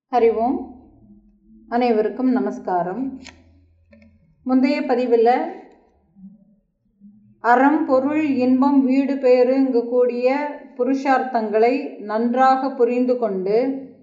ஹரி ஓம் அனைவருக்கும் நமஸ்காரம் முந்தைய பதிவில் அறம் பொருள் இன்பம் வீடு பேருங்கக்கூடிய புருஷார்த்தங்களை நன்றாக புரிந்து கொண்டு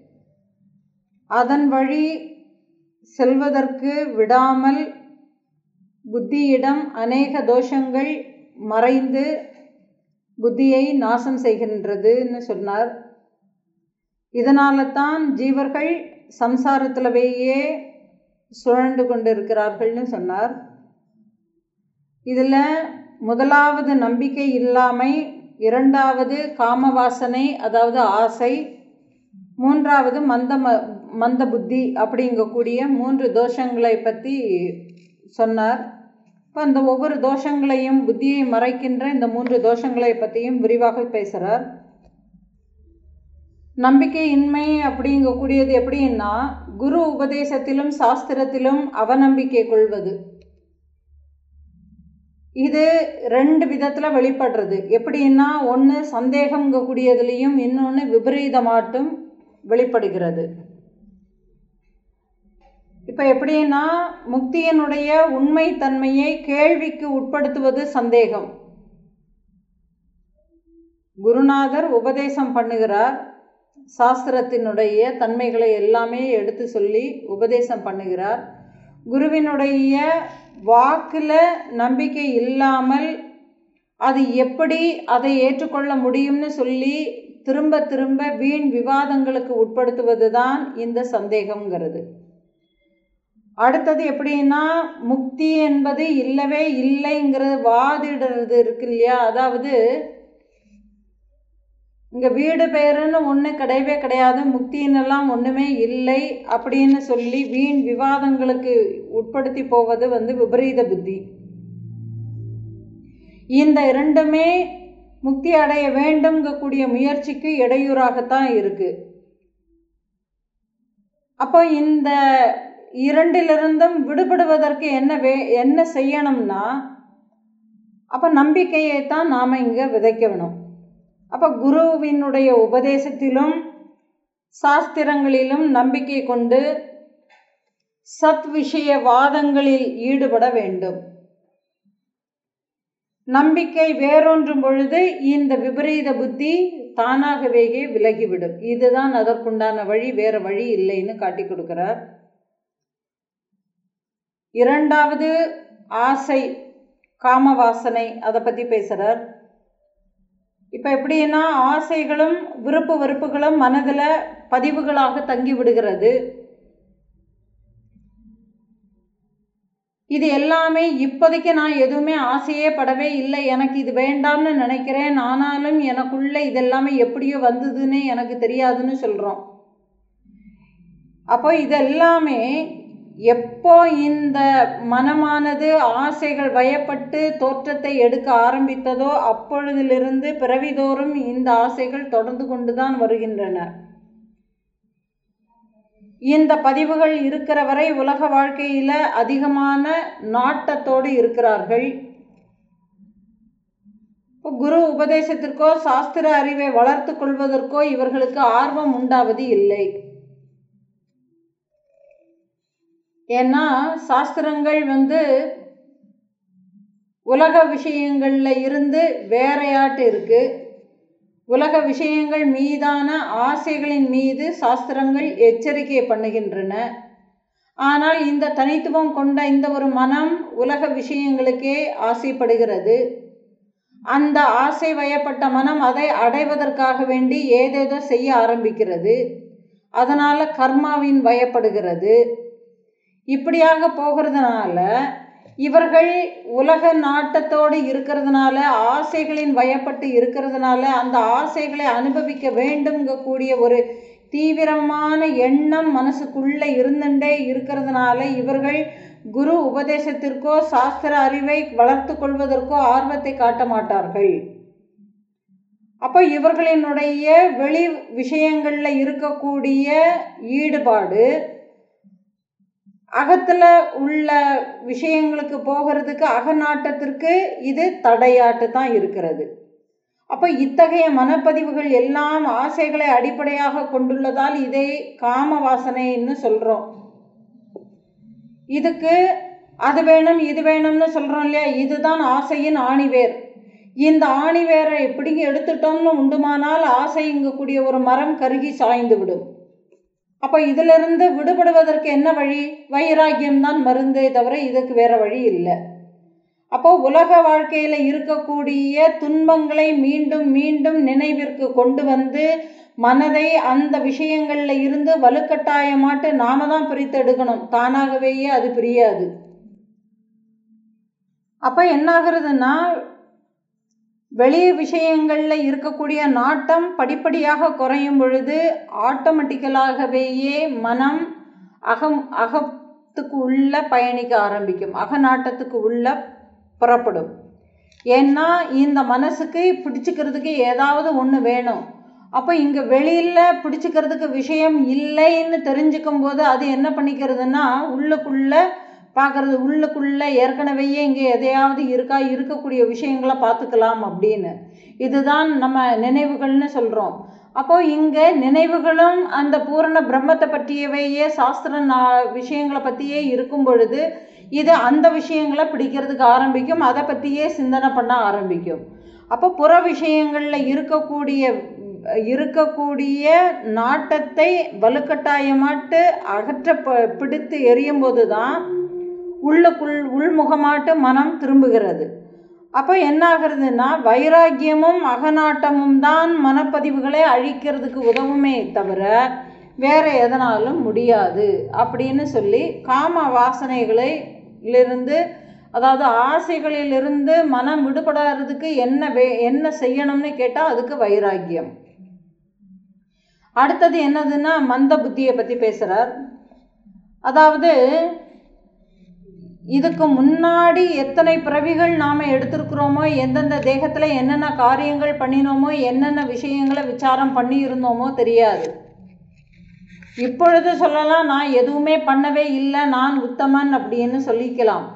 அதன் வழி செல்வதற்கு விடாமல் புத்தியிடம் அநேக தோஷங்கள் மறைந்து புத்தியை நாசம் செய்கின்றதுன்னு சொன்னார் இதனால தான் ஜீவர்கள் சம்சாரத்திலவேயே சுழண்டு கொண்டு இருக்கிறார்கள்னு சொன்னார் இதில் முதலாவது நம்பிக்கை இல்லாமை இரண்டாவது காமவாசனை அதாவது ஆசை மூன்றாவது மந்த ம மந்த புத்தி அப்படிங்கக்கூடிய மூன்று தோஷங்களை பற்றி சொன்னார் இப்போ அந்த ஒவ்வொரு தோஷங்களையும் புத்தியை மறைக்கின்ற இந்த மூன்று தோஷங்களை பற்றியும் விரிவாக பேசுகிறார் நம்பிக்கையின்மை அப்படிங்கக்கூடியது எப்படின்னா குரு உபதேசத்திலும் சாஸ்திரத்திலும் அவநம்பிக்கை கொள்வது இது ரெண்டு விதத்தில் வெளிப்படுறது எப்படின்னா ஒன்று சந்தேகங்கக்கூடியதுலேயும் இன்னொன்று விபரீதமாட்டும் வெளிப்படுகிறது இப்போ எப்படின்னா முக்தியினுடைய உண்மை தன்மையை கேள்விக்கு உட்படுத்துவது சந்தேகம் குருநாதர் உபதேசம் பண்ணுகிறார் சாஸ்திரத்தினுடைய தன்மைகளை எல்லாமே எடுத்து சொல்லி உபதேசம் பண்ணுகிறார் குருவினுடைய வாக்கில் நம்பிக்கை இல்லாமல் அது எப்படி அதை ஏற்றுக்கொள்ள முடியும்னு சொல்லி திரும்ப திரும்ப வீண் விவாதங்களுக்கு உட்படுத்துவது தான் இந்த சந்தேகங்கிறது அடுத்தது எப்படின்னா முக்தி என்பது இல்லவே இல்லைங்கிறது வாதிடுறது இருக்கு இல்லையா அதாவது இங்கே வீடு பேருன்னு ஒன்று கிடையவே கிடையாது முக்தின்னெல்லாம் ஒன்றுமே இல்லை அப்படின்னு சொல்லி வீண் விவாதங்களுக்கு உட்படுத்தி போவது வந்து விபரீத புத்தி இந்த இரண்டுமே முக்தி அடைய வேண்டும்ங்கக்கூடிய முயற்சிக்கு இடையூறாகத்தான் இருக்கு அப்போ இந்த இரண்டிலிருந்தும் விடுபடுவதற்கு என்ன வே என்ன செய்யணும்னா அப்போ நம்பிக்கையை தான் நாம் இங்கே விதைக்க வேணும் அப்போ குருவினுடைய உபதேசத்திலும் சாஸ்திரங்களிலும் நம்பிக்கை கொண்டு சத் விஷய வாதங்களில் ஈடுபட வேண்டும் நம்பிக்கை வேறொன்றும் பொழுது இந்த விபரீத புத்தி தானாகவே விலகிவிடும் இதுதான் அதற்குண்டான வழி வேற வழி இல்லைன்னு காட்டி கொடுக்கிறார் இரண்டாவது ஆசை காமவாசனை அதை பற்றி பேசுகிறார் இப்போ எப்படின்னா ஆசைகளும் விருப்பு வெறுப்புகளும் மனதில் பதிவுகளாக தங்கி விடுகிறது இது எல்லாமே இப்போதைக்கு நான் எதுவுமே ஆசையே படவே இல்லை எனக்கு இது வேண்டாம்னு நினைக்கிறேன் ஆனாலும் எனக்குள்ள இதெல்லாமே எப்படியோ வந்ததுன்னு எனக்கு தெரியாதுன்னு சொல்கிறோம் அப்போ இதெல்லாமே எப்போ இந்த மனமானது ஆசைகள் வயப்பட்டு தோற்றத்தை எடுக்க ஆரம்பித்ததோ அப்பொழுதிலிருந்து பிறவிதோறும் இந்த ஆசைகள் தொடர்ந்து கொண்டுதான் வருகின்றன இந்த பதிவுகள் இருக்கிற வரை உலக வாழ்க்கையில அதிகமான நாட்டத்தோடு இருக்கிறார்கள் இப்போ குரு உபதேசத்திற்கோ சாஸ்திர அறிவை வளர்த்து கொள்வதற்கோ இவர்களுக்கு ஆர்வம் உண்டாவது இல்லை ஏன்னா சாஸ்திரங்கள் வந்து உலக விஷயங்களில் இருந்து வேறையாட்டு இருக்கு உலக விஷயங்கள் மீதான ஆசைகளின் மீது சாஸ்திரங்கள் எச்சரிக்கை பண்ணுகின்றன ஆனால் இந்த தனித்துவம் கொண்ட இந்த ஒரு மனம் உலக விஷயங்களுக்கே ஆசைப்படுகிறது அந்த ஆசை வயப்பட்ட மனம் அதை அடைவதற்காக வேண்டி ஏதேதோ செய்ய ஆரம்பிக்கிறது அதனால் கர்மாவின் வயப்படுகிறது இப்படியாக போகிறதுனால இவர்கள் உலக நாட்டத்தோடு இருக்கிறதுனால ஆசைகளின் வயப்பட்டு இருக்கிறதுனால அந்த ஆசைகளை அனுபவிக்க வேண்டும்ங்கக்கூடிய ஒரு தீவிரமான எண்ணம் மனசுக்குள்ளே இருந்துட்டே இருக்கிறதுனால இவர்கள் குரு உபதேசத்திற்கோ சாஸ்திர அறிவை வளர்த்து கொள்வதற்கோ ஆர்வத்தை காட்ட மாட்டார்கள் அப்போ இவர்களினுடைய வெளி விஷயங்களில் இருக்கக்கூடிய ஈடுபாடு அகத்தில் உள்ள விஷயங்களுக்கு போகிறதுக்கு அகநாட்டத்திற்கு இது தடையாட்டு தான் இருக்கிறது அப்போ இத்தகைய மனப்பதிவுகள் எல்லாம் ஆசைகளை அடிப்படையாக கொண்டுள்ளதால் இதை காம வாசனைன்னு சொல்கிறோம் இதுக்கு அது வேணும் இது வேணும்னு சொல்கிறோம் இல்லையா இதுதான் ஆசையின் ஆணிவேர் இந்த ஆணிவேரை எப்படி எடுத்துட்டோம்னு உண்டுமானால் ஆசைங்கக்கூடிய ஒரு மரம் கருகி சாய்ந்து விடும் அப்போ இதிலிருந்து விடுபடுவதற்கு என்ன வழி வைராக்கியம் தான் மருந்தே தவிர இதுக்கு வேற வழி இல்லை அப்போ உலக வாழ்க்கையில் இருக்கக்கூடிய துன்பங்களை மீண்டும் மீண்டும் நினைவிற்கு கொண்டு வந்து மனதை அந்த விஷயங்களில் இருந்து வலுக்கட்டாயமாட்டு நாம தான் பிரித்து எடுக்கணும் தானாகவேயே அது பிரியாது அப்போ என்ன ஆகுறதுன்னா வெளி விஷயங்களில் இருக்கக்கூடிய நாட்டம் படிப்படியாக குறையும் பொழுது ஆட்டோமேட்டிக்கலாகவேயே மனம் அகம் அகத்துக்கு உள்ள பயணிக்க ஆரம்பிக்கும் அகநாட்டத்துக்கு உள்ள புறப்படும் ஏன்னா இந்த மனசுக்கு பிடிச்சிக்கிறதுக்கு ஏதாவது ஒன்று வேணும் அப்போ இங்கே வெளியில் பிடிச்சிக்கிறதுக்கு விஷயம் இல்லைன்னு தெரிஞ்சுக்கும் போது அது என்ன பண்ணிக்கிறதுன்னா உள்ளுக்குள்ளே பார்க்குறது உள்ளுக்குள்ளே ஏற்கனவே இங்கே எதையாவது இருக்கா இருக்கக்கூடிய விஷயங்களை பார்த்துக்கலாம் அப்படின்னு இதுதான் நம்ம நினைவுகள்னு சொல்கிறோம் அப்போ இங்கே நினைவுகளும் அந்த பூரண பிரம்மத்தை பற்றியவையே சாஸ்திர விஷயங்களை பற்றியே இருக்கும் பொழுது இது அந்த விஷயங்களை பிடிக்கிறதுக்கு ஆரம்பிக்கும் அதை பற்றியே சிந்தனை பண்ண ஆரம்பிக்கும் அப்போ புற விஷயங்களில் இருக்கக்கூடிய இருக்கக்கூடிய நாட்டத்தை வலுக்கட்டாயமாட்டு அகற்ற பிடித்து எரியும் போது தான் உள்ளுக்குள் உள்முகமாட்டு மனம் திரும்புகிறது அப்போ என்ன ஆகுறதுன்னா வைராக்கியமும் அகநாட்டமும் தான் மனப்பதிவுகளை அழிக்கிறதுக்கு உதவுமே தவிர வேற எதனாலும் முடியாது அப்படின்னு சொல்லி காம வாசனைகளிலிருந்து அதாவது ஆசைகளிலிருந்து மனம் விடுபடாததுக்கு என்ன வே என்ன செய்யணும்னு கேட்டால் அதுக்கு வைராக்கியம் அடுத்தது என்னதுன்னா மந்த புத்தியை பற்றி பேசுகிறார் அதாவது இதுக்கு முன்னாடி எத்தனை பிறவிகள் நாம் எடுத்திருக்கிறோமோ எந்தெந்த தேகத்தில் என்னென்ன காரியங்கள் பண்ணினோமோ என்னென்ன விஷயங்களை விசாரம் பண்ணி இருந்தோமோ தெரியாது இப்பொழுது சொல்லலாம் நான் எதுவுமே பண்ணவே இல்லை நான் உத்தமன் அப்படின்னு சொல்லிக்கலாம்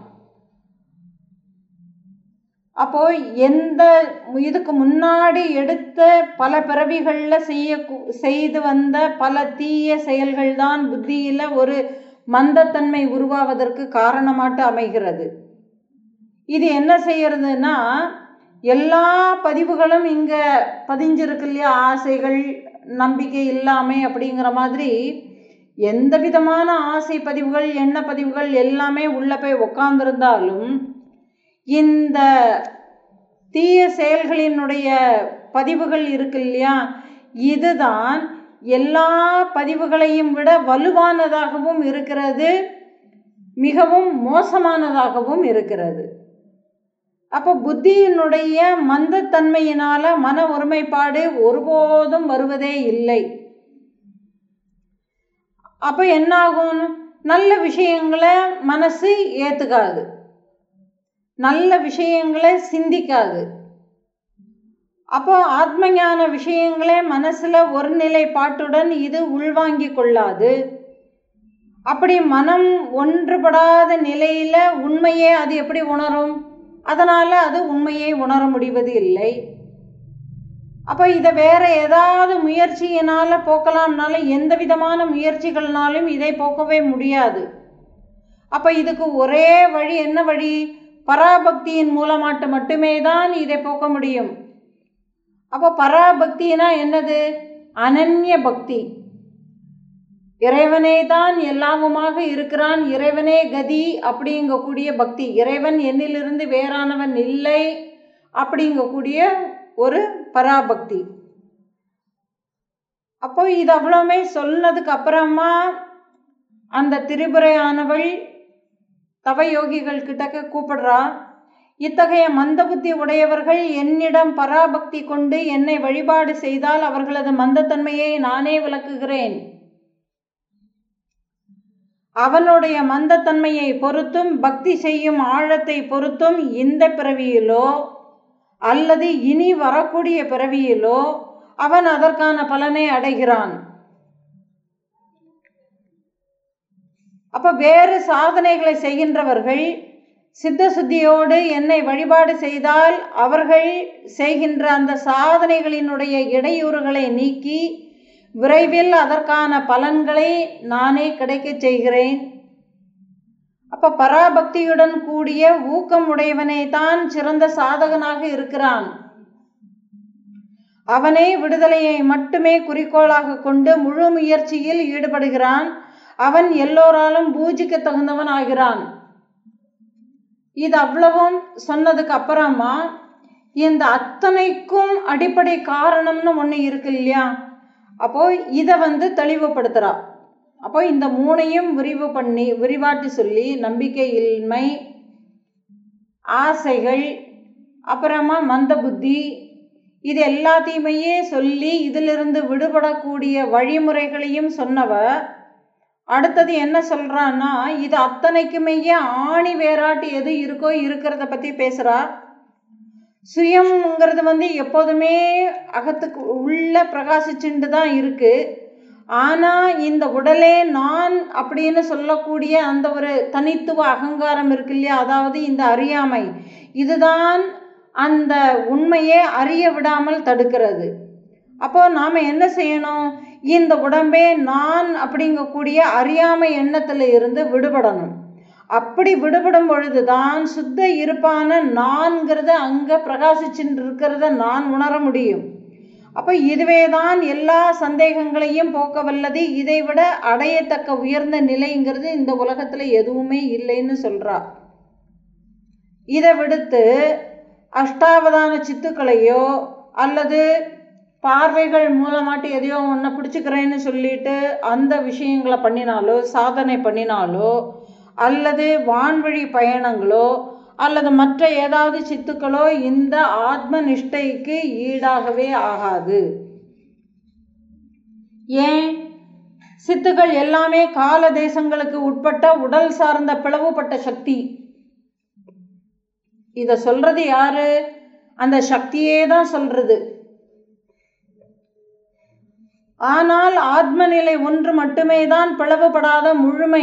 அப்போ எந்த இதுக்கு முன்னாடி எடுத்த பல பிறவிகளில் செய்ய செய்து வந்த பல தீய செயல்கள் தான் புத்தியில் ஒரு மந்தத்தன்மை உருவாவதற்கு காரணமாட்டு அமைகிறது இது என்ன செய்யறதுன்னா எல்லா பதிவுகளும் இங்கே பதிஞ்சிருக்கு இல்லையா ஆசைகள் நம்பிக்கை இல்லாமை அப்படிங்கிற மாதிரி எந்த விதமான ஆசை பதிவுகள் எண்ண பதிவுகள் எல்லாமே உள்ள போய் உக்காந்துருந்தாலும் இந்த தீய செயல்களினுடைய பதிவுகள் இருக்கு இல்லையா இதுதான் எல்லா பதிவுகளையும் விட வலுவானதாகவும் இருக்கிறது மிகவும் மோசமானதாகவும் இருக்கிறது அப்போ புத்தியினுடைய மந்தத்தன்மையினால மன ஒருமைப்பாடு ஒருபோதும் வருவதே இல்லை அப்போ என்னாகும் நல்ல விஷயங்களை மனசு ஏற்றுக்காது நல்ல விஷயங்களை சிந்திக்காது அப்போ ஆத்ம ஞான விஷயங்களே மனசில் ஒரு நிலைப்பாட்டுடன் இது உள்வாங்கி கொள்ளாது அப்படி மனம் ஒன்றுபடாத நிலையில் உண்மையே அது எப்படி உணரும் அதனால் அது உண்மையை உணர முடிவது இல்லை அப்போ இதை வேற ஏதாவது முயற்சியினால் போக்கலாம்னாலும் எந்த விதமான முயற்சிகள்னாலும் இதை போக்கவே முடியாது அப்போ இதுக்கு ஒரே வழி என்ன வழி பராபக்தியின் மூலமாட்டு மட்டுமே தான் இதை போக்க முடியும் அப்போ பராபக்தினா என்னது அனன்ய பக்தி இறைவனே தான் எல்லாமுமாக இருக்கிறான் இறைவனே கதி அப்படிங்கக்கூடிய பக்தி இறைவன் என்னிலிருந்து வேறானவன் இல்லை அப்படிங்கக்கூடிய ஒரு பராபக்தி அப்போ இது அவ்வளோமே சொன்னதுக்கு அப்புறமா அந்த திரிபுரையானவள் தவயோகிகள் கிட்டக்க கூப்பிடுறா இத்தகைய மந்த புத்தி உடையவர்கள் என்னிடம் பராபக்தி கொண்டு என்னை வழிபாடு செய்தால் அவர்களது மந்தத்தன்மையை நானே விளக்குகிறேன் அவனுடைய மந்தத்தன்மையை பொறுத்தும் பக்தி செய்யும் ஆழத்தை பொறுத்தும் இந்த பிறவியிலோ அல்லது இனி வரக்கூடிய பிறவியிலோ அவன் அதற்கான பலனை அடைகிறான் அப்ப வேறு சாதனைகளை செய்கின்றவர்கள் சித்த சுத்தியோடு என்னை வழிபாடு செய்தால் அவர்கள் செய்கின்ற அந்த சாதனைகளினுடைய இடையூறுகளை நீக்கி விரைவில் அதற்கான பலன்களை நானே கிடைக்கச் செய்கிறேன் அப்ப பராபக்தியுடன் கூடிய ஊக்கம் உடையவனே தான் சிறந்த சாதகனாக இருக்கிறான் அவனே விடுதலையை மட்டுமே குறிக்கோளாக கொண்டு முழு முயற்சியில் ஈடுபடுகிறான் அவன் எல்லோராலும் பூஜிக்க தகுந்தவன் ஆகிறான் இது அவ்வளவும் சொன்னதுக்கு அப்புறமா இந்த அத்தனைக்கும் அடிப்படை காரணம்னு ஒன்று இருக்கு இல்லையா அப்போ இதை வந்து தெளிவுபடுத்துறா அப்போ இந்த மூணையும் விரிவு பண்ணி விரிவாட்டி சொல்லி நம்பிக்கை இன்மை ஆசைகள் அப்புறமா மந்த புத்தி இது எல்லாத்தையுமே சொல்லி இதிலிருந்து விடுபடக்கூடிய வழிமுறைகளையும் சொன்னவ அடுத்தது என்ன சொல்றான்னா இது அத்தனைக்குமே ஆணி வேறாட்டு எது இருக்கோ இருக்கிறத பத்தி பேசுறா சுயம்ங்கிறது வந்து எப்போதுமே அகத்துக்கு உள்ள பிரகாசிச்சுட்டு தான் இருக்கு ஆனா இந்த உடலே நான் அப்படின்னு சொல்லக்கூடிய அந்த ஒரு தனித்துவ அகங்காரம் இருக்கு இல்லையா அதாவது இந்த அறியாமை இதுதான் அந்த உண்மையே அறிய விடாமல் தடுக்கிறது அப்போ நாம என்ன செய்யணும் இந்த உடம்பே நான் அப்படிங்கக்கூடிய அறியாமை எண்ணத்துல இருந்து விடுபடணும் அப்படி விடுபடும் பொழுதுதான் சுத்த இருப்பான நான்கிறத அங்க பிரகாசிச்சுட்டு இருக்கிறத நான் உணர முடியும் அப்போ இதுவே தான் எல்லா சந்தேகங்களையும் போக்க வல்லது இதை விட அடையத்தக்க உயர்ந்த நிலைங்கிறது இந்த உலகத்துல எதுவுமே இல்லைன்னு சொல்றா இதை விடுத்து அஷ்டாவதான சித்துக்களையோ அல்லது பார்வைகள் மூலமாட்டு எதையோ ஒன்றை பிடிச்சிக்கிறேன்னு சொல்லிட்டு அந்த விஷயங்களை பண்ணினாலோ சாதனை பண்ணினாலோ அல்லது வான்வழி பயணங்களோ அல்லது மற்ற ஏதாவது சித்துக்களோ இந்த ஆத்ம நிஷ்டைக்கு ஈடாகவே ஆகாது ஏன் சித்துக்கள் எல்லாமே கால தேசங்களுக்கு உட்பட்ட உடல் சார்ந்த பிளவுபட்ட சக்தி இத சொல்றது யாரு அந்த சக்தியே தான் சொல்றது ஆனால் ஆத்ம நிலை ஒன்று மட்டுமே தான் பிளவுபடாத முழுமை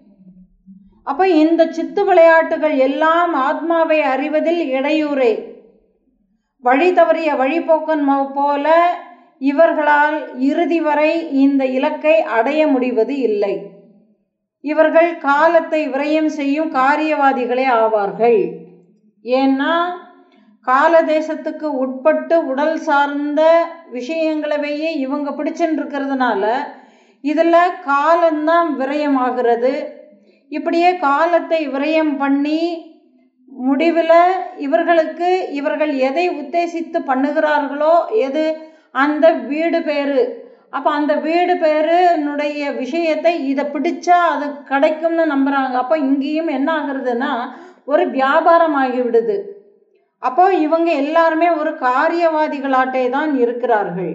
அப்ப இந்த சித்து விளையாட்டுகள் எல்லாம் ஆத்மாவை அறிவதில் இடையூறே வழி தவறிய வழிபோக்கன் போல இவர்களால் இறுதி வரை இந்த இலக்கை அடைய முடிவது இல்லை இவர்கள் காலத்தை விரயம் செய்யும் காரியவாதிகளே ஆவார்கள் ஏன்னா கால தேசத்துக்கு உட்பட்டு உடல் சார்ந்த விஷயங்களவையே இவங்க பிடிச்சுன்னு இருக்கிறதுனால இதில் காலம்தான் விரயமாகிறது இப்படியே காலத்தை விரயம் பண்ணி முடிவில் இவர்களுக்கு இவர்கள் எதை உத்தேசித்து பண்ணுகிறார்களோ எது அந்த வீடு பேரு அப்போ அந்த வீடு பேருனுடைய விஷயத்தை இதை பிடிச்சா அது கிடைக்கும்னு நம்புகிறாங்க அப்போ இங்கேயும் என்ன ஆகுறதுன்னா ஒரு வியாபாரம் ஆகிவிடுது அப்போ இவங்க எல்லாருமே ஒரு காரியவாதிகளாட்டே தான் இருக்கிறார்கள்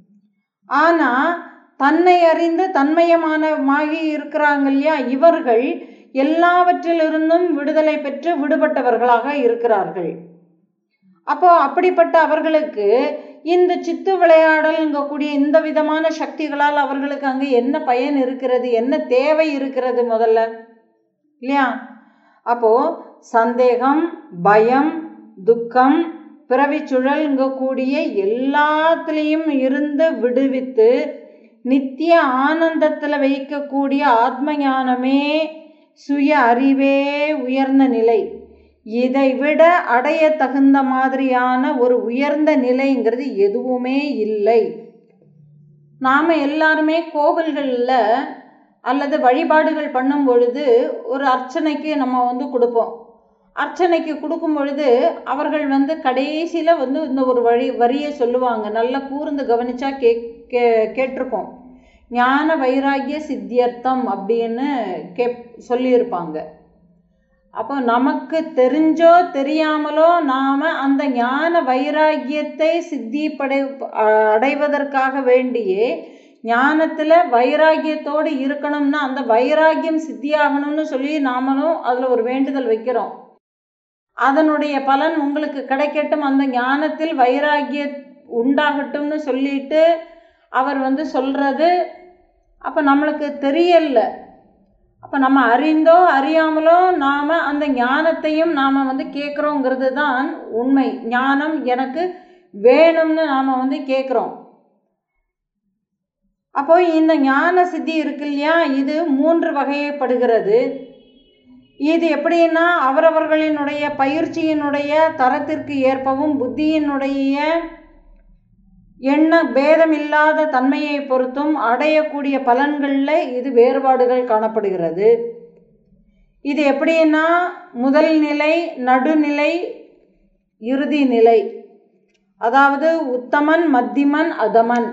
ஆனா தன்னை அறிந்து தன்மயமானமாகி இருக்கிறாங்க இல்லையா இவர்கள் எல்லாவற்றிலிருந்தும் விடுதலை பெற்று விடுபட்டவர்களாக இருக்கிறார்கள் அப்போ அப்படிப்பட்ட அவர்களுக்கு இந்த சித்து விளையாடல்ங்கக்கூடிய இந்த விதமான சக்திகளால் அவர்களுக்கு அங்கே என்ன பயன் இருக்கிறது என்ன தேவை இருக்கிறது முதல்ல இல்லையா அப்போ சந்தேகம் பயம் துக்கம் பிறவி சுழல்ங்கக்கூடிய எல்லாத்துலேயும் இருந்து விடுவித்து நித்திய ஆனந்தத்தில் வைக்கக்கூடிய ஆத்ம ஞானமே சுய அறிவே உயர்ந்த நிலை இதை விட அடைய தகுந்த மாதிரியான ஒரு உயர்ந்த நிலைங்கிறது எதுவுமே இல்லை நாம் எல்லாருமே கோவில்களில் அல்லது வழிபாடுகள் பண்ணும் பொழுது ஒரு அர்ச்சனைக்கு நம்ம வந்து கொடுப்போம் அர்ச்சனைக்கு கொடுக்கும் பொழுது அவர்கள் வந்து கடைசியில் வந்து இந்த ஒரு வழி வரியை சொல்லுவாங்க நல்லா கூர்ந்து கவனிச்சா கே கே கேட்டிருப்போம் ஞான வைராகிய சித்தியர்த்தம் அப்படின்னு கே சொல்லியிருப்பாங்க அப்போ நமக்கு தெரிஞ்சோ தெரியாமலோ நாம் அந்த ஞான வைராகியத்தை சித்திப்படை அடைவதற்காக வேண்டியே ஞானத்தில் வைராகியத்தோடு இருக்கணும்னா அந்த வைராகியம் சித்தியாகணும்னு சொல்லி நாமளும் அதில் ஒரு வேண்டுதல் வைக்கிறோம் அதனுடைய பலன் உங்களுக்கு கிடைக்கட்டும் அந்த ஞானத்தில் வைராகிய உண்டாகட்டும்னு சொல்லிட்டு அவர் வந்து சொல்கிறது அப்போ நம்மளுக்கு தெரியல அப்போ அப்போ நம்ம அறிந்தோ அறியாமலோ நாம் அந்த ஞானத்தையும் நாம் வந்து கேட்குறோங்கிறது தான் உண்மை ஞானம் எனக்கு வேணும்னு நாம் வந்து கேட்குறோம் அப்போ இந்த ஞான சித்தி இருக்கு இல்லையா இது மூன்று வகையப்படுகிறது இது எப்படின்னா அவரவர்களினுடைய பயிற்சியினுடைய தரத்திற்கு ஏற்பவும் புத்தியினுடைய எண்ண பேதமில்லாத தன்மையை பொறுத்தும் அடையக்கூடிய பலன்களில் இது வேறுபாடுகள் காணப்படுகிறது இது எப்படின்னா முதல் நிலை நடுநிலை இறுதி நிலை அதாவது உத்தமன் மத்திமன் அதமன்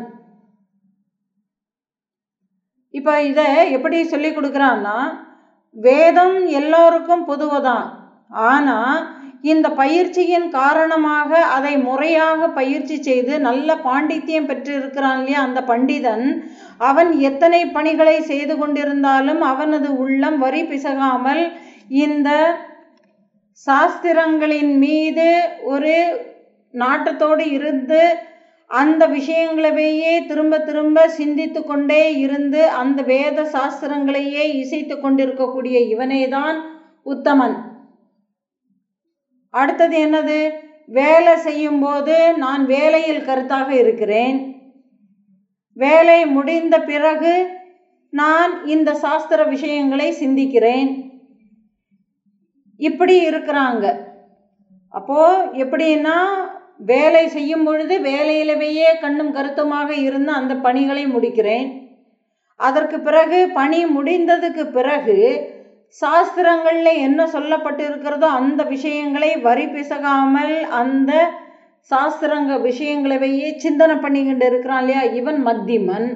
இப்போ இதை எப்படி சொல்லி கொடுக்குறான்னா வேதம் எல்லோருக்கும் பொதுவதான் ஆனால் இந்த பயிற்சியின் காரணமாக அதை முறையாக பயிற்சி செய்து நல்ல பாண்டித்தியம் பெற்றிருக்கிறான் இல்லையா அந்த பண்டிதன் அவன் எத்தனை பணிகளை செய்து கொண்டிருந்தாலும் அவனது உள்ளம் வரி பிசகாமல் இந்த சாஸ்திரங்களின் மீது ஒரு நாட்டத்தோடு இருந்து அந்த விஷயங்களவையே திரும்ப திரும்ப சிந்தித்து கொண்டே இருந்து அந்த வேத சாஸ்திரங்களையே இசைத்து கொண்டிருக்கக்கூடிய இவனே தான் உத்தமன் அடுத்தது என்னது வேலை செய்யும்போது நான் வேலையில் கருத்தாக இருக்கிறேன் வேலை முடிந்த பிறகு நான் இந்த சாஸ்திர விஷயங்களை சிந்திக்கிறேன் இப்படி இருக்கிறாங்க அப்போ எப்படின்னா வேலை செய்யும் பொழுது வேலையிலவையே கண்ணும் கருத்துமாக இருந்து அந்த பணிகளை முடிக்கிறேன் அதற்கு பிறகு பணி முடிந்ததுக்கு பிறகு சாஸ்திரங்களில் என்ன சொல்லப்பட்டிருக்கிறதோ அந்த விஷயங்களை வரி பிசகாமல் அந்த சாஸ்திரங்க விஷயங்களவையே சிந்தனை பண்ணிக்கிட்டு இருக்கிறான் இல்லையா இவன் மத்திமன்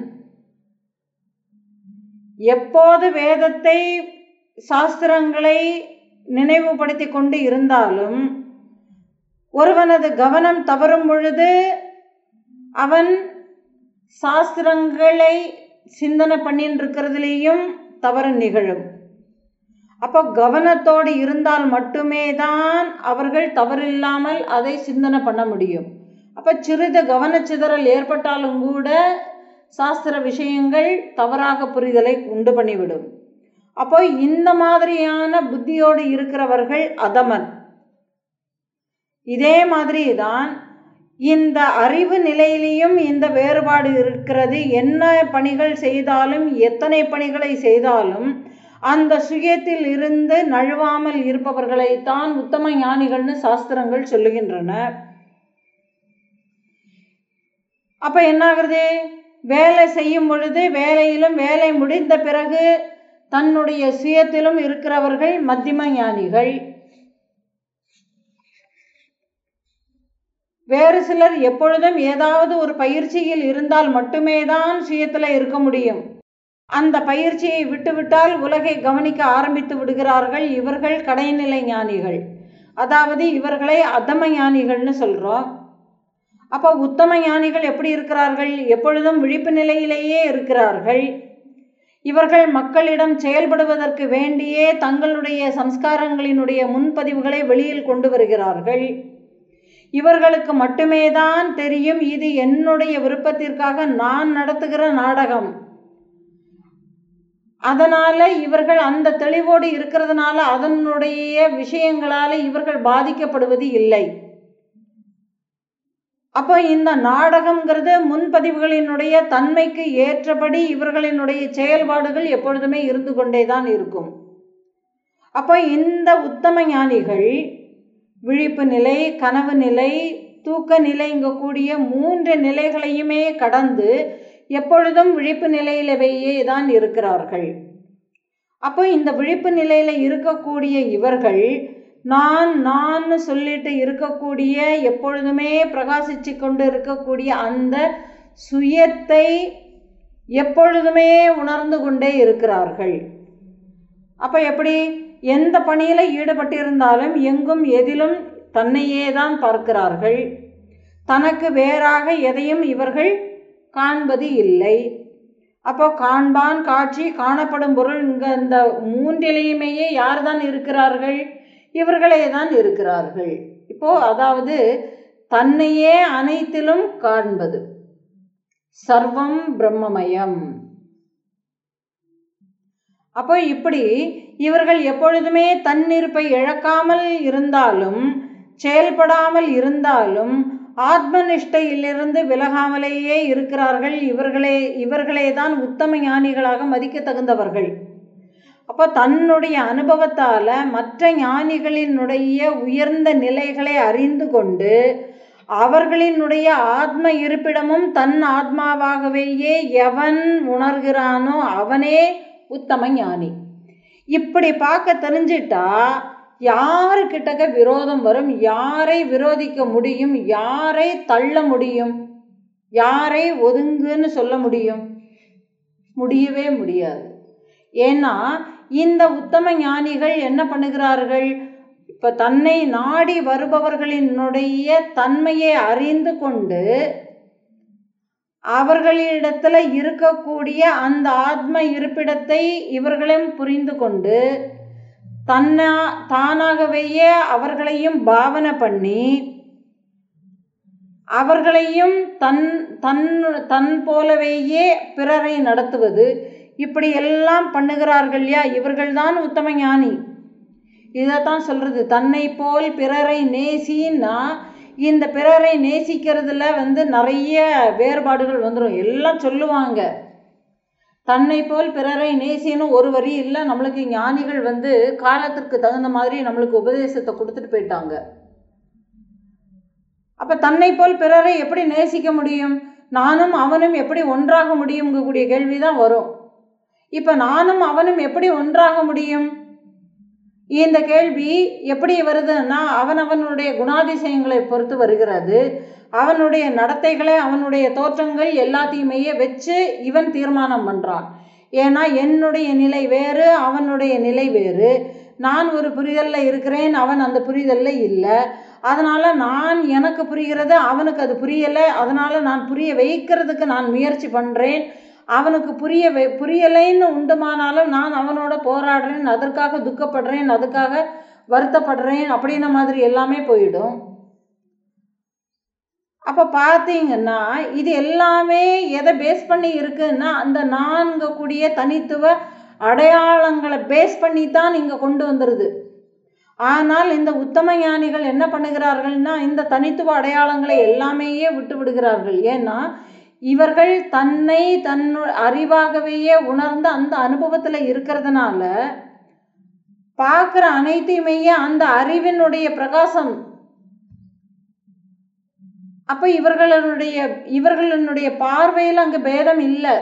எப்போது வேதத்தை சாஸ்திரங்களை நினைவுபடுத்தி கொண்டு இருந்தாலும் ஒருவனது கவனம் தவறும் பொழுது அவன் சாஸ்திரங்களை சிந்தனை பண்ணின்னு இருக்கிறதுலேயும் தவறு நிகழும் அப்போ கவனத்தோடு இருந்தால் மட்டுமே தான் அவர்கள் தவறில்லாமல் அதை சிந்தனை பண்ண முடியும் அப்போ சிறிது கவனச்சிதறல் ஏற்பட்டாலும் கூட சாஸ்திர விஷயங்கள் தவறாக புரிதலை உண்டு பண்ணிவிடும் அப்போ இந்த மாதிரியான புத்தியோடு இருக்கிறவர்கள் அதமன் இதே மாதிரி தான் இந்த அறிவு நிலையிலையும் இந்த வேறுபாடு இருக்கிறது என்ன பணிகள் செய்தாலும் எத்தனை பணிகளை செய்தாலும் அந்த சுயத்தில் இருந்து நழுவாமல் இருப்பவர்களைத்தான் உத்தம ஞானிகள்னு சாஸ்திரங்கள் சொல்லுகின்றன அப்ப என்னாகிறது வேலை செய்யும் பொழுது வேலையிலும் வேலை முடிந்த பிறகு தன்னுடைய சுயத்திலும் இருக்கிறவர்கள் மத்தியம ஞானிகள் வேறு சிலர் எப்பொழுதும் ஏதாவது ஒரு பயிற்சியில் இருந்தால் மட்டுமே தான் சுயத்தில் இருக்க முடியும் அந்த பயிற்சியை விட்டுவிட்டால் உலகை கவனிக்க ஆரம்பித்து விடுகிறார்கள் இவர்கள் கடைநிலை ஞானிகள் அதாவது இவர்களை அதம ஞானிகள்னு சொல்கிறோம் அப்போ உத்தம ஞானிகள் எப்படி இருக்கிறார்கள் எப்பொழுதும் விழிப்பு நிலையிலேயே இருக்கிறார்கள் இவர்கள் மக்களிடம் செயல்படுவதற்கு வேண்டியே தங்களுடைய சம்ஸ்காரங்களினுடைய முன்பதிவுகளை வெளியில் கொண்டு வருகிறார்கள் இவர்களுக்கு மட்டுமே தான் தெரியும் இது என்னுடைய விருப்பத்திற்காக நான் நடத்துகிற நாடகம் அதனால இவர்கள் அந்த தெளிவோடு இருக்கிறதுனால அதனுடைய விஷயங்களால இவர்கள் பாதிக்கப்படுவது இல்லை அப்போ இந்த நாடகம்ங்கிறது முன்பதிவுகளினுடைய தன்மைக்கு ஏற்றபடி இவர்களினுடைய செயல்பாடுகள் எப்பொழுதுமே இருந்து கொண்டே தான் இருக்கும் அப்போ இந்த உத்தம ஞானிகள் விழிப்பு நிலை கனவு நிலை தூக்க நிலைங்கக்கூடிய மூன்று நிலைகளையுமே கடந்து எப்பொழுதும் விழிப்பு நிலையிலவையே தான் இருக்கிறார்கள் அப்போ இந்த விழிப்பு நிலையில் இருக்கக்கூடிய இவர்கள் நான் நான் சொல்லிட்டு இருக்கக்கூடிய எப்பொழுதுமே பிரகாசிச்சு கொண்டு இருக்கக்கூடிய அந்த சுயத்தை எப்பொழுதுமே உணர்ந்து கொண்டே இருக்கிறார்கள் அப்போ எப்படி எந்த பணியில் ஈடுபட்டிருந்தாலும் எங்கும் எதிலும் தன்னையே தான் பார்க்கிறார்கள் தனக்கு வேறாக எதையும் இவர்கள் காண்பது இல்லை அப்போ காண்பான் காட்சி காணப்படும் பொருள் இங்கே இந்த மூன்றிலையுமேயே யார் தான் இருக்கிறார்கள் இவர்களே தான் இருக்கிறார்கள் இப்போ அதாவது தன்னையே அனைத்திலும் காண்பது சர்வம் பிரம்மமயம் அப்போ இப்படி இவர்கள் எப்பொழுதுமே தன்னிருப்பை இழக்காமல் இருந்தாலும் செயல்படாமல் இருந்தாலும் ஆத்ம நிஷ்டையிலிருந்து விலகாமலேயே இருக்கிறார்கள் இவர்களே இவர்களே தான் உத்தம ஞானிகளாக மதிக்க தகுந்தவர்கள் அப்போ தன்னுடைய அனுபவத்தால் மற்ற ஞானிகளினுடைய உயர்ந்த நிலைகளை அறிந்து கொண்டு அவர்களினுடைய ஆத்ம இருப்பிடமும் தன் ஆத்மாவாகவேயே எவன் உணர்கிறானோ அவனே உத்தம ஞானி இப்படி பார்க்க தெரிஞ்சிட்டா யாருக்கிட்டக்க விரோதம் வரும் யாரை விரோதிக்க முடியும் யாரை தள்ள முடியும் யாரை ஒதுங்குன்னு சொல்ல முடியும் முடியவே முடியாது ஏன்னா இந்த உத்தம ஞானிகள் என்ன பண்ணுகிறார்கள் இப்போ தன்னை நாடி வருபவர்களினுடைய தன்மையை அறிந்து கொண்டு அவர்களிடத்துல இருக்கக்கூடிய அந்த ஆத்ம இருப்பிடத்தை இவர்களும் புரிந்து கொண்டு தன்னா தானாகவேயே அவர்களையும் பாவனை பண்ணி அவர்களையும் தன் தன் தன் போலவேயே பிறரை நடத்துவது இப்படி எல்லாம் பண்ணுகிறார்கள் இல்லையா இவர்கள்தான் உத்தம ஞானி இதைத்தான் சொல்கிறது தன்னை போல் பிறரை நேசின்னா இந்த பிறரை நேசிக்கிறதுல வந்து நிறைய வேறுபாடுகள் வந்துடும் எல்லாம் சொல்லுவாங்க தன்னை போல் பிறரை நேசின்னு ஒரு வரி இல்லை நம்மளுக்கு ஞானிகள் வந்து காலத்திற்கு தகுந்த மாதிரி நம்மளுக்கு உபதேசத்தை கொடுத்துட்டு போயிட்டாங்க அப்போ தன்னை போல் பிறரை எப்படி நேசிக்க முடியும் நானும் அவனும் எப்படி ஒன்றாக முடியுங்கக்கூடிய கேள்வி தான் வரும் இப்போ நானும் அவனும் எப்படி ஒன்றாக முடியும் இந்த கேள்வி எப்படி வருதுன்னா அவனவனுடைய குணாதிசயங்களை பொறுத்து வருகிறது அவனுடைய நடத்தைகளை அவனுடைய தோற்றங்கள் எல்லாத்தையுமே வச்சு இவன் தீர்மானம் பண்ணுறான் ஏன்னா என்னுடைய நிலை வேறு அவனுடைய நிலை வேறு நான் ஒரு புரிதலில் இருக்கிறேன் அவன் அந்த புரிதலில் இல்லை அதனால் நான் எனக்கு புரிகிறது அவனுக்கு அது புரியலை அதனால் நான் புரிய வைக்கிறதுக்கு நான் முயற்சி பண்ணுறேன் அவனுக்கு புரிய வை புரியலைன்னு உண்டுமானாலும் நான் அவனோட போராடுறேன் அதற்காக துக்கப்படுறேன் அதுக்காக வருத்தப்படுறேன் அப்படின்ன மாதிரி எல்லாமே போயிடும் அப்போ பார்த்தீங்கன்னா இது எல்லாமே எதை பேஸ் பண்ணி இருக்குன்னா அந்த நான்கு கூடிய தனித்துவ அடையாளங்களை பேஸ் பண்ணி தான் இங்கே கொண்டு வந்துடுது ஆனால் இந்த உத்தம ஞானிகள் என்ன பண்ணுகிறார்கள்னா இந்த தனித்துவ அடையாளங்களை எல்லாமேயே விட்டு விடுகிறார்கள் ஏன்னா இவர்கள் தன்னை தன் அறிவாகவேயே உணர்ந்து அந்த அனுபவத்தில் இருக்கிறதுனால பார்க்குற அனைத்தையுமே அந்த அறிவினுடைய பிரகாசம் அப்போ இவர்களுடைய இவர்களுடைய பார்வையில் அங்கே பேதம் இல்லை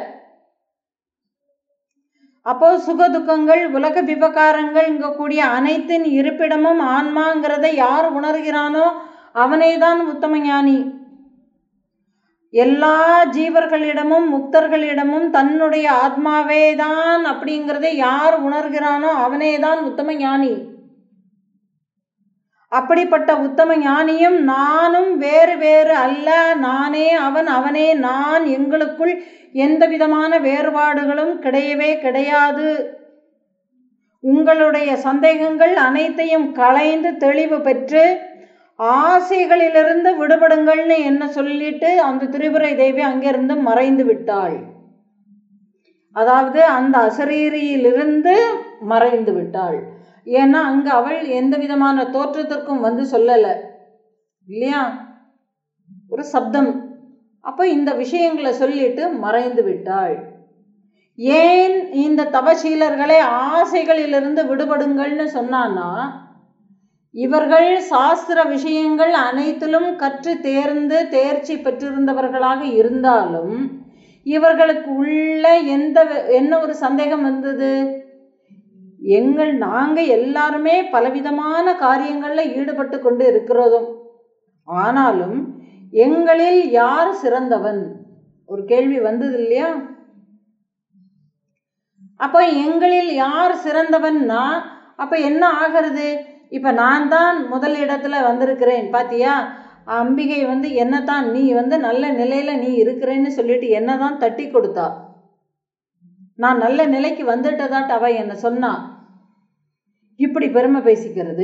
அப்போ சுக துக்கங்கள் உலக விவகாரங்கள் இங்கே கூடிய அனைத்தின் இருப்பிடமும் ஆன்மாங்கிறத யார் உணர்கிறானோ அவனே தான் உத்தம ஞானி எல்லா ஜீவர்களிடமும் முக்தர்களிடமும் தன்னுடைய ஆத்மாவே தான் அப்படிங்கிறதை யார் உணர்கிறானோ அவனே தான் உத்தம ஞானி அப்படிப்பட்ட உத்தம ஞானியும் நானும் வேறு வேறு அல்ல நானே அவன் அவனே நான் எங்களுக்குள் எந்த விதமான வேறுபாடுகளும் கிடையவே கிடையாது உங்களுடைய சந்தேகங்கள் அனைத்தையும் களைந்து தெளிவு பெற்று ஆசைகளிலிருந்து விடுபடுங்கள்னு என்ன சொல்லிட்டு அந்த திரிபுரை தேவி அங்கிருந்து மறைந்து விட்டாள் அதாவது அந்த அசரீரியிலிருந்து மறைந்து விட்டாள் ஏன்னா அங்கே அவள் எந்த விதமான தோற்றத்திற்கும் வந்து சொல்லலை இல்லையா ஒரு சப்தம் அப்போ இந்த விஷயங்களை சொல்லிட்டு மறைந்து விட்டாள் ஏன் இந்த தவசீலர்களை ஆசைகளிலிருந்து விடுபடுங்கள்னு சொன்னான்னா இவர்கள் சாஸ்திர விஷயங்கள் அனைத்திலும் கற்று தேர்ந்து தேர்ச்சி பெற்றிருந்தவர்களாக இருந்தாலும் இவர்களுக்கு உள்ள எந்த என்ன ஒரு சந்தேகம் வந்தது எங்கள் நாங்கள் எல்லாருமே பலவிதமான காரியங்களில் ஈடுபட்டு கொண்டு இருக்கிறதும் ஆனாலும் எங்களில் யார் சிறந்தவன் ஒரு கேள்வி வந்தது இல்லையா அப்போ எங்களில் யார் சிறந்தவன்னா அப்போ என்ன ஆகிறது இப்போ நான் தான் முதல் இடத்துல வந்திருக்கிறேன் பாத்தியா அம்பிகை வந்து என்ன தான் நீ வந்து நல்ல நிலையில் நீ இருக்கிறேன்னு சொல்லிட்டு என்ன தான் தட்டி கொடுத்தா நான் நல்ல நிலைக்கு வந்துட்டதாட்டு அவ என்ன சொன்னா இப்படி பெருமை பேசிக்கிறது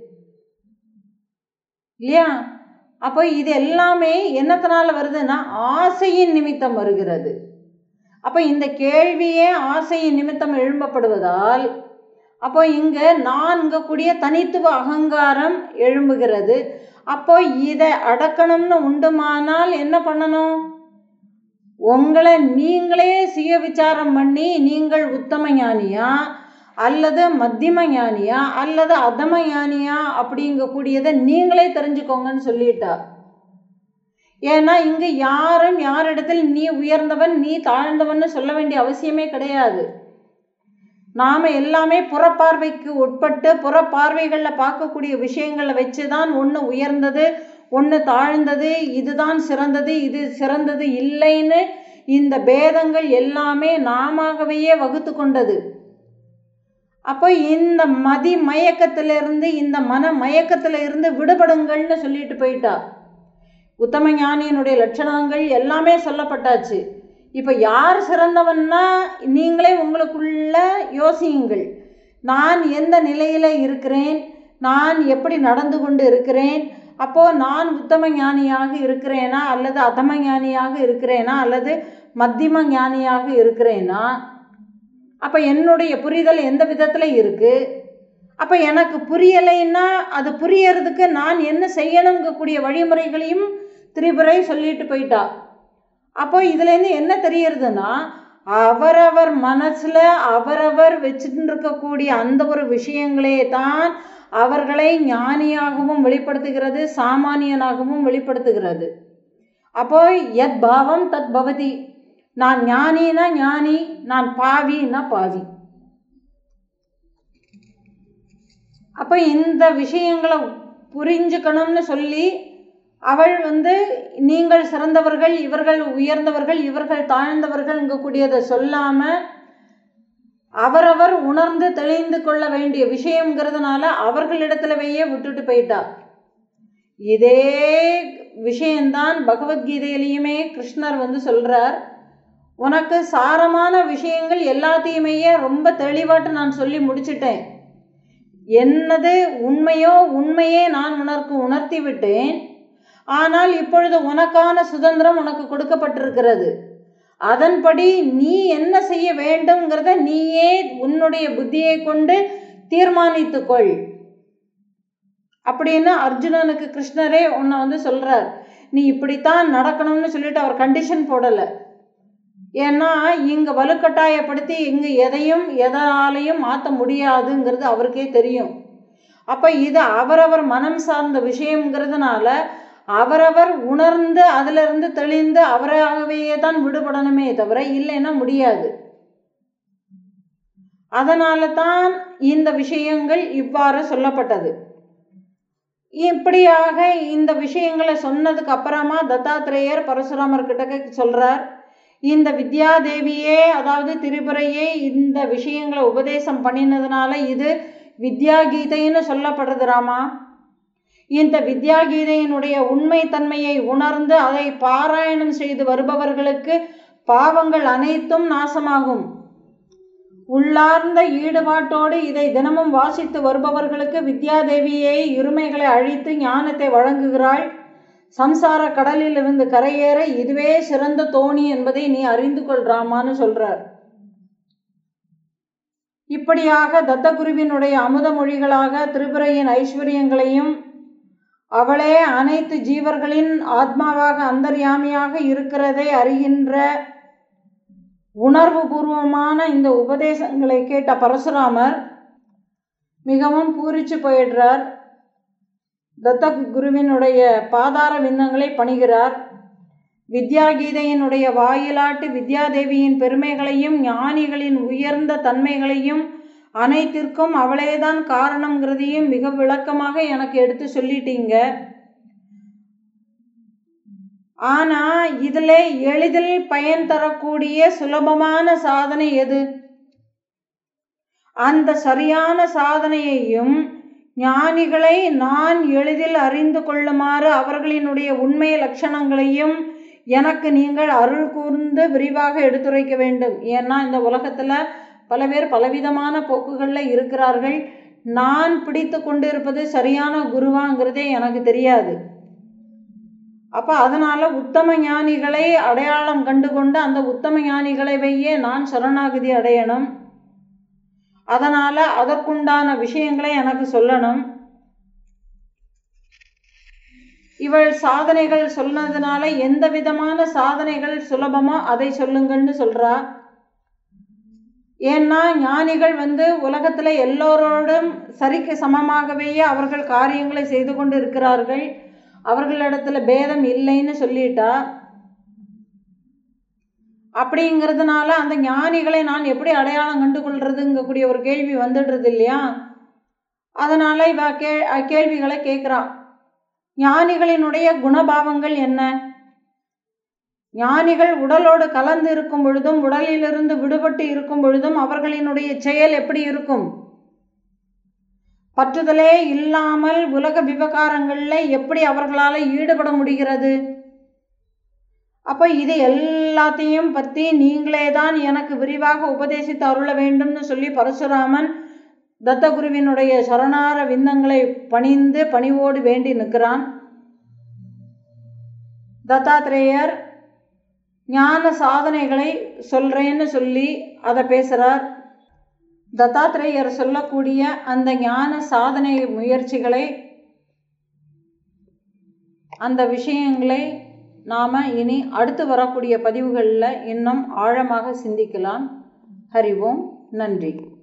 இல்லையா அப்போ இது எல்லாமே என்னத்தினால வருதுன்னா ஆசையின் நிமித்தம் வருகிறது அப்போ இந்த கேள்வியே ஆசையின் நிமித்தம் எழும்பப்படுவதால் அப்போ இங்கே நான்கக்கூடிய தனித்துவ அகங்காரம் எழும்புகிறது அப்போ இதை அடக்கணும்னு உண்டுமானால் என்ன பண்ணணும் உங்களை நீங்களே சுய விசாரம் பண்ணி நீங்கள் உத்தம ஞானியா அல்லது மத்தியம ஞானியா அல்லது அதம ஞானியா அப்படிங்கக்கூடியதை நீங்களே தெரிஞ்சுக்கோங்கன்னு சொல்லிட்டா ஏன்னா இங்கே யாரும் யாரிடத்தில் நீ உயர்ந்தவன் நீ தாழ்ந்தவன்னு சொல்ல வேண்டிய அவசியமே கிடையாது நாம் எல்லாமே புறப்பார்வைக்கு உட்பட்டு புறப்பார்வைகளில் பார்க்கக்கூடிய விஷயங்களை வச்சு தான் ஒன்று உயர்ந்தது ஒன்று தாழ்ந்தது இதுதான் சிறந்தது இது சிறந்தது இல்லைன்னு இந்த பேதங்கள் எல்லாமே நாமவே வகுத்து கொண்டது அப்போ இந்த மதி மயக்கத்திலிருந்து இந்த மன மயக்கத்தில் இருந்து விடுபடுங்கள்னு சொல்லிட்டு போயிட்டா உத்தம ஞானியினுடைய லட்சணங்கள் எல்லாமே சொல்லப்பட்டாச்சு இப்போ யார் சிறந்தவன்னா நீங்களே உங்களுக்குள்ள யோசியுங்கள் நான் எந்த நிலையில் இருக்கிறேன் நான் எப்படி நடந்து கொண்டு இருக்கிறேன் அப்போது நான் உத்தம ஞானியாக இருக்கிறேனா அல்லது அதம ஞானியாக இருக்கிறேனா அல்லது மத்தியம ஞானியாக இருக்கிறேனா அப்போ என்னுடைய புரிதல் எந்த விதத்தில் இருக்குது அப்போ எனக்கு புரியலைன்னா அது புரியறதுக்கு நான் என்ன செய்யணுங்கக்கூடிய வழிமுறைகளையும் திரிபுரை சொல்லிட்டு போயிட்டா அப்போ இதுலேருந்து என்ன தெரியறதுன்னா அவரவர் மனசில் அவரவர் வச்சுட்டு இருக்கக்கூடிய அந்த ஒரு விஷயங்களே தான் அவர்களை ஞானியாகவும் வெளிப்படுத்துகிறது சாமானியனாகவும் வெளிப்படுத்துகிறது அப்போ எத் பாவம் தத் பவதி நான் ஞானினா ஞானி நான் பாவின்னா பாவி அப்போ இந்த விஷயங்களை புரிஞ்சுக்கணும்னு சொல்லி அவள் வந்து நீங்கள் சிறந்தவர்கள் இவர்கள் உயர்ந்தவர்கள் இவர்கள் தாழ்ந்தவர்கள்ங்கக்கூடியதை சொல்லாமல் அவரவர் உணர்ந்து தெளிந்து கொள்ள வேண்டிய விஷயங்கிறதுனால அவர்களிடத்துலவையே விட்டுட்டு போயிட்டா இதே விஷயந்தான் பகவத்கீதையிலையுமே கிருஷ்ணர் வந்து சொல்கிறார் உனக்கு சாரமான விஷயங்கள் எல்லாத்தையுமே ரொம்ப தெளிவாட்டு நான் சொல்லி முடிச்சிட்டேன் என்னது உண்மையோ உண்மையே நான் உனக்கு உணர்த்தி விட்டேன் ஆனால் இப்பொழுது உனக்கான சுதந்திரம் உனக்கு கொடுக்கப்பட்டிருக்கிறது அதன்படி நீ என்ன செய்ய வேண்டும்ங்கிறத நீயே உன்னுடைய புத்தியை கொண்டு தீர்மானித்துக்கொள் அப்படின்னு அர்ஜுனனுக்கு கிருஷ்ணரே உன்னை வந்து சொல்கிறார் நீ இப்படித்தான் நடக்கணும்னு சொல்லிட்டு அவர் கண்டிஷன் போடலை ஏன்னா இங்கே வலுக்கட்டாயப்படுத்தி இங்கே எதையும் எதனாலையும் மாற்ற முடியாதுங்கிறது அவருக்கே தெரியும் அப்போ இது அவரவர் மனம் சார்ந்த விஷயங்கிறதுனால அவரவர் உணர்ந்து அதிலிருந்து தெளிந்து அவராகவே தான் விடுபடணுமே தவிர இல்லைன்னா முடியாது அதனால தான் இந்த விஷயங்கள் இவ்வாறு சொல்லப்பட்டது இப்படியாக இந்த விஷயங்களை சொன்னதுக்கு அப்புறமா தத்தாத்திரேயர் பரசுராமர் கிட்ட சொல்றார் இந்த வித்யாதேவியே அதாவது திரிபுரையே இந்த விஷயங்களை உபதேசம் பண்ணினதுனால இது வித்யா கீதைன்னு சொல்லப்படுறது ராமா இந்த வித்யா கீதையினுடைய உண்மை தன்மையை உணர்ந்து அதை பாராயணம் செய்து வருபவர்களுக்கு பாவங்கள் அனைத்தும் நாசமாகும் உள்ளார்ந்த ஈடுபாட்டோடு இதை தினமும் வாசித்து வருபவர்களுக்கு வித்யாதேவியை இருமைகளை அழித்து ஞானத்தை வழங்குகிறாள் சம்சார கடலில் இருந்து கரையேற இதுவே சிறந்த தோணி என்பதை நீ அறிந்து கொள்றாமான்னு சொல்றார் இப்படியாக தத்தகுருவினுடைய அமுத மொழிகளாக திரிபுரையின் ஐஸ்வர்யங்களையும் அவளே அனைத்து ஜீவர்களின் ஆத்மாவாக அந்தர்யாமியாக இருக்கிறதை அறிகின்ற உணர்வு பூர்வமான இந்த உபதேசங்களை கேட்ட பரசுராமர் மிகவும் பூரிச்சு போயிடுறார் தத்த குருவினுடைய பாதார விந்தங்களை பணிகிறார் வித்யாகீதையினுடைய வாயிலாட்டு வித்யாதேவியின் பெருமைகளையும் ஞானிகளின் உயர்ந்த தன்மைகளையும் அனைத்திற்கும் அவளேதான் காரணங்கிறதையும் மிக விளக்கமாக எனக்கு எடுத்து சொல்லிட்டீங்க ஆனால் இதில் எளிதில் பயன் தரக்கூடிய சுலபமான சாதனை எது அந்த சரியான சாதனையையும் ஞானிகளை நான் எளிதில் அறிந்து கொள்ளுமாறு அவர்களினுடைய உண்மை லட்சணங்களையும் எனக்கு நீங்கள் அருள் கூர்ந்து விரிவாக எடுத்துரைக்க வேண்டும் ஏன்னா இந்த உலகத்தில் பல பேர் பலவிதமான போக்குகளில் இருக்கிறார்கள் நான் பிடித்து கொண்டிருப்பது சரியான குருவாங்கிறதே எனக்கு தெரியாது அப்போ அதனால் உத்தம ஞானிகளை அடையாளம் கண்டு கொண்டு அந்த உத்தம ஞானிகளை வையே நான் சரணாகதி அடையணும் அதனால் அதற்குண்டான விஷயங்களை எனக்கு சொல்லணும் இவள் சாதனைகள் சொன்னதுனால எந்த விதமான சாதனைகள் சுலபமோ அதை சொல்லுங்கள்னு சொல்கிறா ஏன்னா ஞானிகள் வந்து உலகத்தில் எல்லோரோடும் சரிக்கு சமமாகவே அவர்கள் காரியங்களை செய்து கொண்டு இருக்கிறார்கள் அவர்களிடத்துல பேதம் இல்லைன்னு சொல்லிட்டா அப்படிங்கிறதுனால அந்த ஞானிகளை நான் எப்படி அடையாளம் கண்டு கொள்றதுங்கக்கூடிய ஒரு கேள்வி வந்துடுறது இல்லையா அதனால் இவ கே கேள்விகளை கேட்குறான் ஞானிகளினுடைய குணபாவங்கள் என்ன ஞானிகள் உடலோடு கலந்து இருக்கும் பொழுதும் உடலிலிருந்து விடுபட்டு இருக்கும் பொழுதும் அவர்களினுடைய செயல் எப்படி இருக்கும் பற்றுதலே இல்லாமல் உலக விவகாரங்களில் எப்படி அவர்களால் ஈடுபட முடிகிறது அப்போ இது எல்லாத்தையும் பற்றி நீங்களே தான் எனக்கு விரிவாக உபதேசித்து அருள வேண்டும்னு சொல்லி பரசுராமன் தத்தகுருவினுடைய சரணார விந்தங்களை பணிந்து பணிவோடு வேண்டி நிற்கிறான் தத்தாத்திரேயர் ஞான சாதனைகளை சொல்கிறேன்னு சொல்லி அதை பேசுகிறார் தத்தாத்திரேயர் சொல்லக்கூடிய அந்த ஞான சாதனை முயற்சிகளை அந்த விஷயங்களை நாம் இனி அடுத்து வரக்கூடிய பதிவுகளில் இன்னும் ஆழமாக சிந்திக்கலாம் ஹரி ஓம் நன்றி